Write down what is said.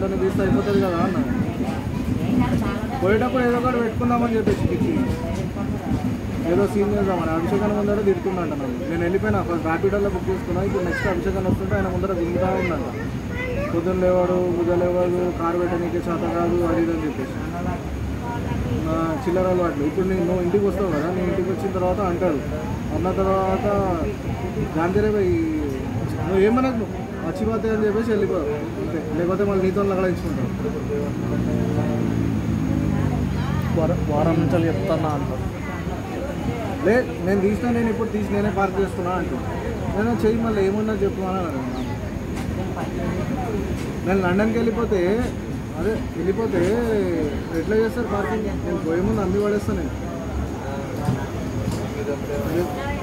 దాన్ని తీస్తే అయిపోతుంది కదా అన్న పోయేటప్పుడు ఏదో ఒకటి పెట్టుకుందామని చెప్పేసి కిచ్చి ఏదో సీన్ చేద్దామని అభిషేకం ముందర తిడుతుందంట నన్ను నేను వెళ్ళిపోయినా ఫస్ట్ ర్యాపిడోలో బుక్ చేసుకున్నా ఇప్పుడు నెక్స్ట్ అభిషేకం వస్తుంటే ఆయన ముందర దిగుతా ఉందంట పొద్దున్న లేవాడు బుద్ధ లేవాడు కారు పెట్టనీకే చేత కాదు అది ఇది అని చెప్పేసి నా చిల్లర అలవాట్లు ఇప్పుడు నేను నువ్వు ఇంటికి వస్తావు కదా నేను ఇంటికి వచ్చిన తర్వాత అంటాడు అన్న తర్వాత గాంధీరే పోయి నువ్వు ఏమనకు మర్చిపోతాయి అని చెప్పేసి వెళ్ళిపోవు అంతే లేకపోతే మళ్ళీ నీతో లగడించుకుంటావు వారం వారం నుంచి చెప్తానా అంటారు లే నేను తీసినా నేను ఇప్పుడు తీసి నేనే పార్క్ చేస్తున్నా అంటూ నేను చెయ్యి మళ్ళీ ఏమున్నా చెప్పు అని అన్నాడు నేను లండన్కి వెళ్ళిపోతే అదే వెళ్ళిపోతే ఎట్లా చేస్తారు పార్కింగ్ నేను పోయే ముందు అమ్మి పడేస్తాను నేను అదే